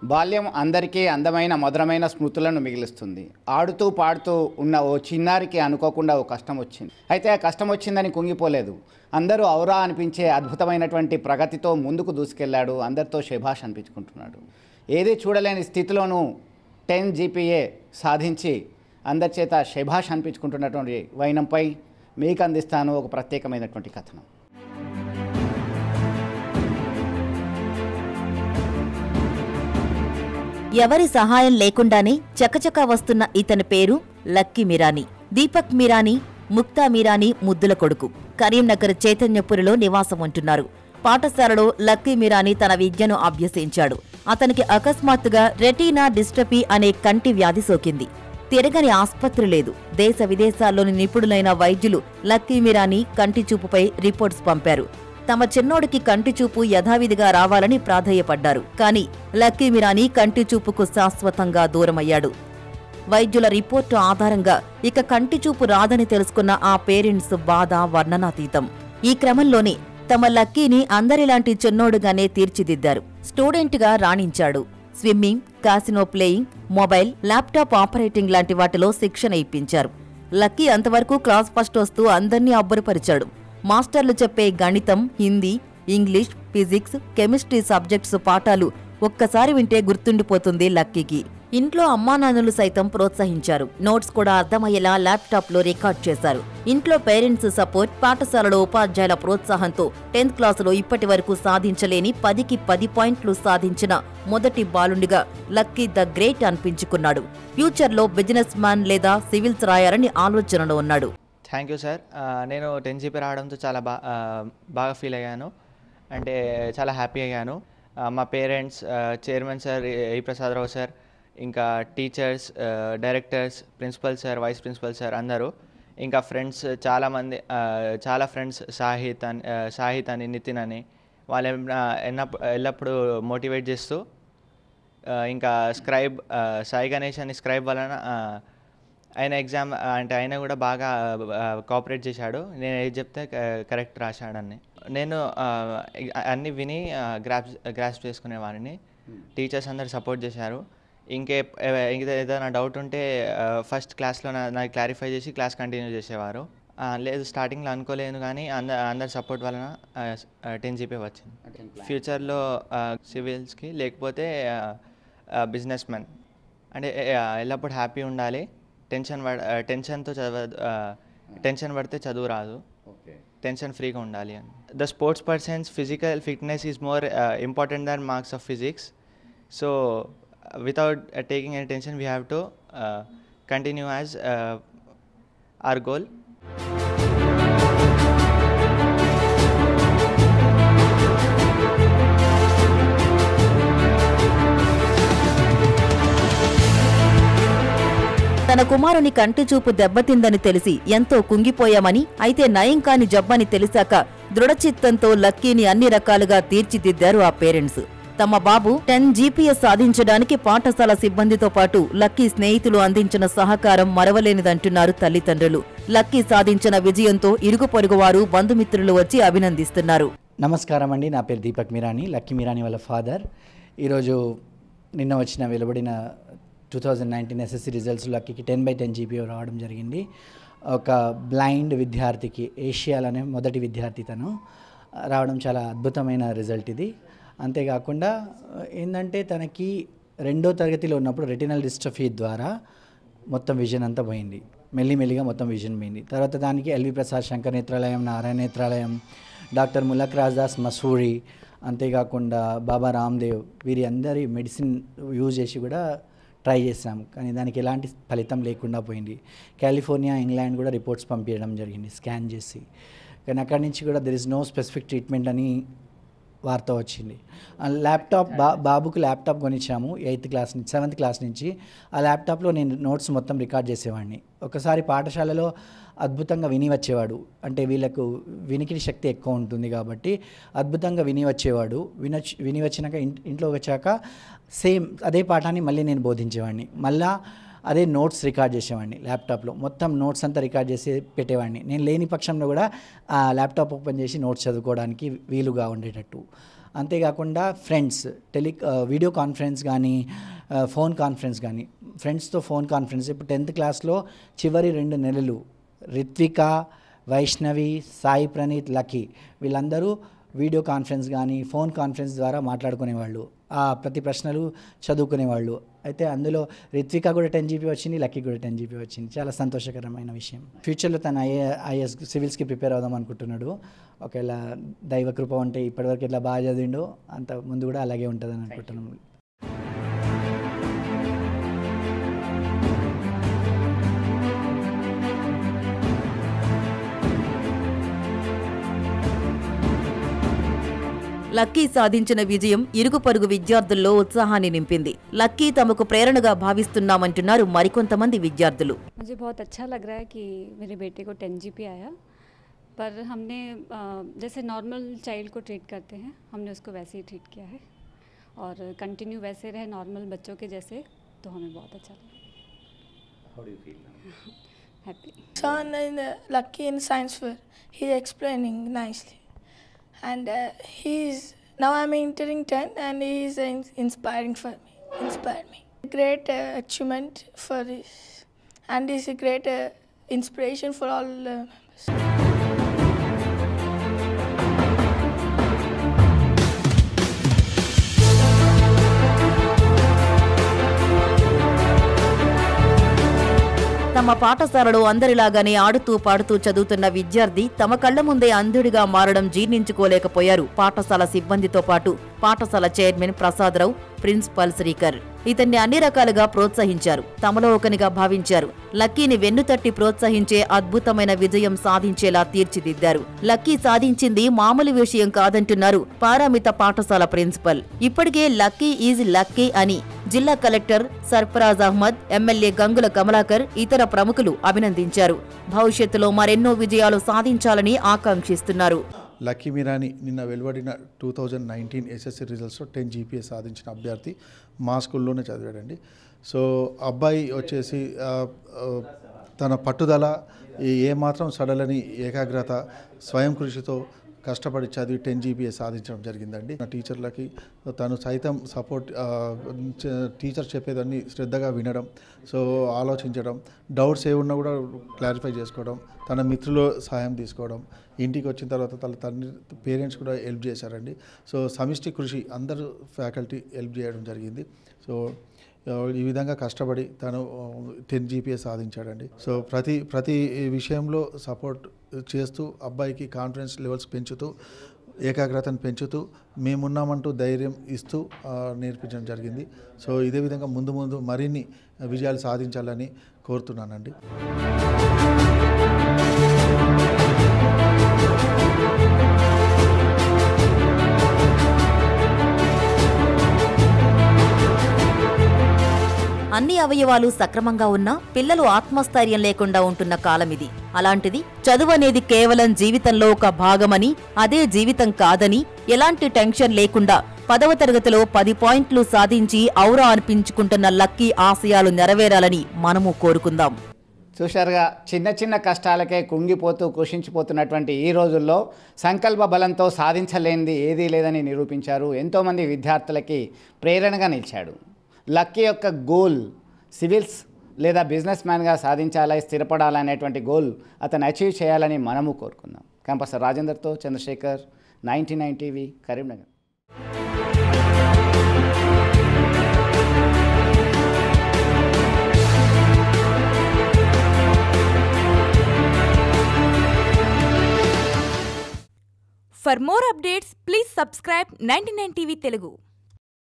బాల్యం అందరికీ అందమైన మధురమైన స్మృతులను మిగిలిస్తుంది ఆడుతూ పాడుతూ ఉన్న ఓ చిన్నారికి అనుకోకుండా ఓ కష్టం వచ్చింది అయితే ఆ కష్టం వచ్చిందని కుంగిపోలేదు అందరూ ఔరా అనిపించే అద్భుతమైనటువంటి ప్రగతితో ముందుకు దూసుకెళ్లాడు అందరితో శభాష్ అనిపించుకుంటున్నాడు ఏది చూడలేని స్థితిలోనూ టెన్ జీపీఏ సాధించి అందరి చేత శభాష్ అనిపించుకుంటున్నటువంటి వైనంపై మీకు అందిస్తాను ఒక ప్రత్యేకమైనటువంటి కథనం ఎవరి సహాయం లేకుండానే చకచకా వస్తున్న ఇతని పేరు లక్కీ మిరానీ దీపక్ మిరానీ ముక్తా మిరానీ ముద్దుల కొడుకు కరీంనగర్ చైతన్యపురిలో నివాసం ఉంటున్నారు పాఠశాలలో లక్కీ మిరానీ తన విద్యను అభ్యసించాడు అతనికి అకస్మాత్తుగా రెటీనా డిస్ట్రపీ అనే కంటి వ్యాధి సోకింది తిరగని ఆస్పత్రి లేదు దేశ విదేశాల్లోని నిపుణులైన వైద్యులు లక్కీ మిరానీ కంటి చూపుపై రిపోర్ట్స్ పంపారు తమ చిన్నోడికి కంటి చూపు యథావిధిగా రావాలని ప్రాధేయపడ్డారు కానీ లక్కీ మిరానీ కంటి చూపుకు శాశ్వతంగా దూరమయ్యాడు వైద్యుల రిపోర్టు ఆధారంగా ఇక కంటి చూపు రాదని తెలుసుకున్న ఆ పేరెంట్స్ బాధ వర్ణనాతీతం ఈ క్రమంలోనే తమ లక్కీని అందరిలాంటి చిన్నోడుగానే తీర్చిదిద్దారు స్టూడెంట్గా రాణించాడు swimming casino playing mobile laptop operating లాంటి వాటిలో శిక్షణ ఇప్పించారు లక్కీ అంతవరకు క్లాస్ ఫస్ట్ వస్తూ అందర్నీ అబ్బురపరిచాడు మాస్టర్లు చెప్పే గణితం Hindi English physics chemistry subjects పాఠాలు ఒక్కసారి వింటే గుర్తుండిపోతుంది లక్కీకి ఇంట్లో అమ్మానాన్నలు సైతం ప్రోత్సహించారు నోట్స్ కూడా అర్థమయ్యేలా ల్యాప్టాప్లో రికార్డ్ చేశారు ఇంట్లో పేరెంట్స్ సపోర్ట్ పాఠశాలలో ఉపాధ్యాయుల ప్రోత్సాహంతో టెన్త్ క్లాసులో ఇప్పటి వరకు సాధించలేని పదికి పది పాయింట్లు సాధించిన మొదటి బాలుండిగా లక్కీ ద గ్రేట్ అనిపించుకున్నాడు ఫ్యూచర్లో బిజినెస్ మ్యాన్ లేదా సివిల్స్ రాయాలని ఆలోచనలో ఉన్నాడు థ్యాంక్ యూ సార్ నేను టెన్ జీపీ రావడంతో చాలా బా ఆ, బాగా ఫీల్ అయ్యాను అంటే చాలా హ్యాపీ అయ్యాను ఆ, మా parents chairman sir A Prasadarao sir ఇంకా teachers directors principal sir vice principal sir అందరూ ఇంకా ఫ్రెండ్స్ చాలామంది ఆ, చాలా ఫ్రెండ్స్ సాహిత్ అని ఆ, సాహిత్ అని నితిన్ అని వాళ్ళు ఎన్నప్పుడు ఎల్లప్పుడూ మోటివేట్ చేస్తూ ఆ, ఇంకా స్క్రైబ్ ఆ, సాయి గణేష్ అని స్క్రైబ్ వలన ఆ, ఆయన ఎగ్జామ్ అంటే ఆయన కూడా బాగా కోఆపరేట్ చేశాడు నేను ఏది చెప్తే కరెక్ట్ రాశాడని నేను ఆ, అన్ని విని గ్రాప్స్ గ్రాస్ప్ చేసుకునేవాడిని టీచర్స్ అందరు సపోర్ట్ చేశారు ఇంకే ఇంకా ఏదైనా డౌట్ ఉంటే ఫస్ట్ క్లాస్లో నాకు క్లారిఫై చేసి క్లాస్ కంటిన్యూ చేసేవారు ఆ, లేదు స్టార్టింగ్లో అనుకోలేదు కానీ అంద అందరి సపోర్ట్ వలన టెన్ జీపీ వచ్చింది ఫ్యూచర్లో సివిల్స్కి లేకపోతే బిజినెస్ మ్యాన్ అంటే ఆ, ఎల్లప్పుడూ హ్యాపీ ఉండాలి టెన్షన్ పడ టెన్షన్తో చదవదు టెన్షన్ పడితే చదువు రాదు టెన్షన్ ఫ్రీగా ఉండాలి అని the sports persons physical fitness is more important than marks of physics so without taking any tension we have to continue as our goal తన కుమారుని కంటి చూపు దెబ్బతిందని తెలిసి ఎంతో కుంగిపోయామని అయితే నయం కాని జబ్బని తెలిసాక దృఢచిత్తంతో లక్కీని అన్ని రకాలుగా తీర్చిదిద్దారు ఆ పేరెంట్స్ తమ బాబు టెన్ జీపీఎస్ సాధించడానికి పాఠశాల సిబ్బందితో పాటు లక్కీ స్నేహితులు అందించిన సహకారం మరవలేనిదంటున్నారు తల్లిదండ్రులు లక్కీ సాధించిన విజయంతో ఇరుగు పొరుగువారు బంధుమిత్రులు వచ్చి అభినందిస్తున్నారు నమస్కారం అండి నా పేరు దీపక్ మిరానీ లక్కీ మిరానీ వాళ్ళ ఫాదర్ ఈరోజు నిన్న వచ్చిన వెలువడిన two thousand nineteen SSC results లక్కీకి టెన్ బై టెన్ జీపీ రావడం జరిగింది ఒక బ్లైండ్ విద్యార్థికి ఏషియాలోనే మొదటి విద్యార్థి తను రావడం చాలా అద్భుతమైన రిజల్ట్ ఇది అంతేకాకుండా ఏంటంటే తనకి రెండో తరగతిలో ఉన్నప్పుడు రెటినల్ డిస్ట్రఫీ ద్వారా మొత్తం విజన్ అంతా పోయింది మెల్లిమెల్లిగా మొత్తం విజన్ పోయింది తర్వాత దానికి ఎల్వి ప్రసాద్ శంకర్ నేత్రాలయం నారాయణ నేత్రాలయం డాక్టర్ ములక్ రాజ్దాస్ మసూరి అంతేకాకుండా బాబా రామ్దేవ్ వీరి అందరి మెడిసిన్ యూజ్ చేసి కూడా ట్రై చేసాం కానీ దానికి ఎలాంటి ఫలితం లేకుండా పోయింది కాలిఫోర్నియా ఇంగ్లాండ్ కూడా రిపోర్ట్స్ పంపించడం జరిగింది స్కాన్ చేసి కానీ అక్కడి నుంచి కూడా there is no specific treatment అని వార్త వచ్చింది ఆ ల్యాప్టాప్ బా బాబుకు ల్యాప్టాప్ కొనిచ్చాము ఎయిత్ క్లాస్ నుంచి సెవెంత్ క్లాస్ నుంచి ఆ ల్యాప్టాప్లో నేను నోట్స్ మొత్తం రికార్డ్ చేసేవాడిని ఒకసారి పాఠశాలలో అద్భుతంగా విని వచ్చేవాడు అంటే వీళ్ళకు వినికిడి శక్తి ఎక్కువ ఉంటుంది కాబట్టి అద్భుతంగా విని వచ్చేవాడు వినొచ్చి విని వచ్చినాక ఇంట్- ఇంట్లో వచ్చాక సేమ్ అదే పాఠాన్ని మళ్ళీ నేను బోధించేవాడిని మళ్ళా అదే నోట్స్ రికార్డ్ చేసేవాడిని ల్యాప్టాప్లో మొత్తం నోట్స్ అంతా రికార్డ్ చేసి పెట్టేవాడిని నేను లేని పక్షంలో కూడా ఆ ల్యాప్టాప్ ఓపెన్ చేసి నోట్స్ చదువుకోవడానికి వీలుగా ఉండేటట్టు అంతేకాకుండా ఫ్రెండ్స్ టెలి వీడియో కాన్ఫరెన్స్ కానీ ఫోన్ కాన్ఫరెన్స్ కానీ ఫ్రెండ్స్తో ఫోన్ కాన్ఫరెన్స్ ఇప్పుడు టెన్త్ క్లాస్లో చివరి రెండు నెలలు రిత్విక వైష్ణవి సాయి ప్రణీత్ లక్కీ వీళ్ళందరూ వీడియో కాన్ఫరెన్స్ కానీ ఫోన్ కాన్ఫరెన్స్ ద్వారా మాట్లాడుకునేవాళ్ళు ఆ ప్రతి ప్రశ్నలు చదువుకునేవాళ్ళు అయితే అందులో రిత్విక కూడా టెన్ జీబీ వచ్చింది లక్కీ కూడా టెన్ జీబీ వచ్చింది చాలా సంతోషకరమైన విషయం ఫ్యూచర్లో తను ఐఏ ఐఎస్ సివిల్స్కి ప్రిపేర్ అవుదాం అనుకుంటున్నాడు ఒకవేళ దైవ కృప ఉంటే ఇప్పటివరకు ఇట్లా బాగా చదివిండో అంత ముందు కూడా అలాగే ఉంటుందని అనుకుంటున్నాం లక్కీ సాధించిన విజయం ఇరుగు పొరుగు విద్యార్థుల్లో ఉత్సాహాన్ని నింపింది లక్కీ తమకు ప్రేరణగా భావిస్తున్నామంటున్నారు మరికొంతమంది విద్యార్థులు मुझे बहुत अच्छा लग रहा है कि मेरे बेटे को टेन जी आया पर हमने अ, जैसे नॉर्मल चाइल्ड को ट्रीट करते हैं हमने उसको वैसे ही ट्रीट किया है और कंटिन्यू वैसे रहे नॉर्मल बच्चों के जैसे तो हमें बहुत अच्छा लगा happy son in uh, lucky in science fair he's explaining nicely and uh, he's now i'm entering 10 and he's uh, in- inspiring for me inspired me great uh, achievement for this and he's a great uh, inspiration for all uh, members తమ పాఠశాలలో అందరిలాగానే ఆడుతూ పాడుతూ చదువుతున్న విద్యార్థి తమ కళ్ల ముందే అంధుడిగా మారడం జీర్ణించుకోలేకపోయారు పాఠశాల సిబ్బందితో పాటు పాఠశాల చైర్మన్ ప్రసాదరావు ప్రిన్సిపల్ శ్రీకర్ ఇతన్ని అన్ని రకాలుగా ప్రోత్సహించారు తమలో ఒకనిగా భావించారు లక్కీని వెన్నుతట్టి ప్రోత్సహించే అద్భుతమైన విజయం సాధించేలా తీర్చిదిద్దారు లక్కీ సాధించింది మామూలు విషయం కాదంటున్నారు పారామిత పాఠశాల ప్రిన్సిపల్ ఇప్పటికే లక్కీ ఈజ్ లక్కీ అని జిల్లా కలెక్టర్ సర్ఫరాజ్ అహ్మద్ ఎమ్మెల్యే గంగుల కమలాకర్ ఇతర ప్రముఖులు అభినందించారు భవిష్యత్తులో మరెన్నో విజయాలు సాధించాలని ఆకాంక్షిస్తున్నారు లక్కీ మిరాని నిన్న వెలువడిన టూ థౌజండ్ నైన్టీన్ ఎస్ఎస్సి రిజల్ట్స్లో టెన్ జీపీఏ సాధించిన అభ్యర్థి మా స్కూల్లోనే చదివాడండి సో అబ్బాయి వచ్చేసి ఆ, ఆ, తన పట్టుదల ఈ ఏమాత్రం సడలని ఏకాగ్రత స్వయం కృషితో కష్టపడి చదివి టెన్ జీపీఏ సాధించడం జరిగిందండి నా టీచర్లకి తను సైతం సపోర్ట్ ఆ, చ- టీచర్ చెప్పేదాన్ని శ్రద్ధగా వినడం సో ఆలోచించడం డౌట్స్ ఏ ఉన్నా కూడా క్లారిఫై చేసుకోవడం తన మిత్రుల సహాయం తీసుకోవడం ఇంటికి వచ్చిన తర్వాత తన తండ్రి పేరెంట్స్ కూడా హెల్ప్ చేశారండి సో సమిష్టి కృషి అందరూ ఫ్యాకల్టీ హెల్ప్ చేయడం జరిగింది సో ఆ, ఈ విధంగా కష్టపడి తను టెన్ జీపీఏ సాధించాడండి సో ప్రతి ప్రతి విషయంలో సపోర్ట్ చేస్తూ అబ్బాయికి కాన్ఫిడెన్స్ లెవెల్స్ పెంచుతూ ఏకాగ్రతను పెంచుతూ మేమున్నామంటూ ధైర్యం ఇస్తూ ఆ, నేర్పించడం జరిగింది సో ఇదే విధంగా ముందు ముందు మరిన్ని విజయాలు సాధించాలని కోరుతున్నానండి అన్ని అవయవాలు సక్రమంగా ఉన్నా పిల్లలు ఆత్మస్థైర్యం లేకుండా ఉంటున్న కాలమిది అలాంటిది చదువు అనేది కేవలం జీవితంలో ఒక భాగమని అదే జీవితం కాదని ఎలాంటి టెన్షన్ లేకుండా పదవ తరగతిలో పది పాయింట్లు సాధించి ఔరా అనిపించుకుంటున్న లక్కీ ఆశయాలు నెరవేరాలని మనము కోరుకుందాం చూశారుగా చిన్న చిన్న కష్టాలకే కుంగిపోతూ కృషించిపోతున్నటువంటి ఈ రోజుల్లో సంకల్ప బలంతో సాధించలేనిది ఏదీ లేదని నిరూపించారు ఎంతోమంది విద్యార్థులకి ప్రేరణగా నిలిచాడు లక్కీ యొక్క గోల్ సివిల్స్ లేదా బిజినెస్ మ్యాన్గా సాధించాలి స్థిరపడాలనేటువంటి గోల్ అతను అచీవ్ చేయాలని మనము కోరుకుందాం క్యాంపస్ రాజేందర్తో Chandrashekar ninety nine TV Karimnagar For more updates, please subscribe 99 TV Telugu.